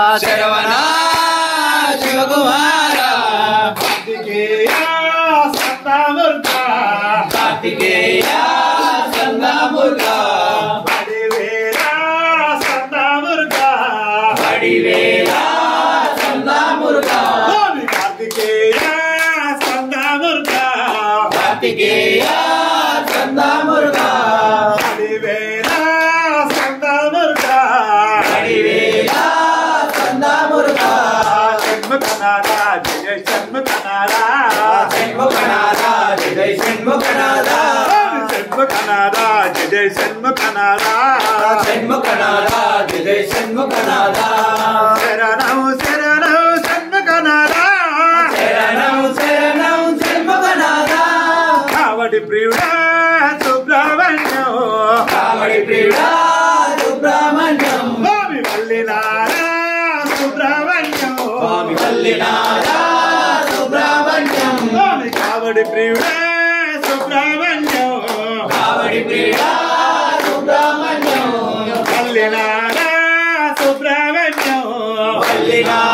శరవణ శివకుమార కార్తికేయ సత్తామృత కార్తికేయ సందాముర్గ పడివేల సత్తామృత పడివేల సందాముర్గ స్వామి కార్తికేయ సత్తామృత కార్తికేయ సందాముర్గ పడివేల సత్తామృత పడివేల సందాముర్గ షణ్ముఖనాథ జయ షణ్ముఖనాథ షణ్ముఖనాథ జయ షణ్ముఖనాథ షణ్ముఖనాథ జయ షణ్ముఖనాథ షణ్ముఖనాథ జయ షణ్ముఖనాథ శరణం శరణం షణ్ముఖనాథ శరణం శరణం షణ్ముఖనాథ కావడి ప్రియుడా సుబ్రహ్మణ్యం కావడి ప్రియుడా సుబ్రహ్మణ్యం స్వామి మల్లినారా సుబ్రహ్మణ్యం స్వామి వల్లినాథ సుబ్రహ్మణ్యం స్వామి కావడి ప్రియుడా సుబ్రహ్మణ్యం కావడి ప్రియుడా సుబ్రహ్మణ్యం మల్లినారా సుబ్రహ్మణ్యం వల్లినాథ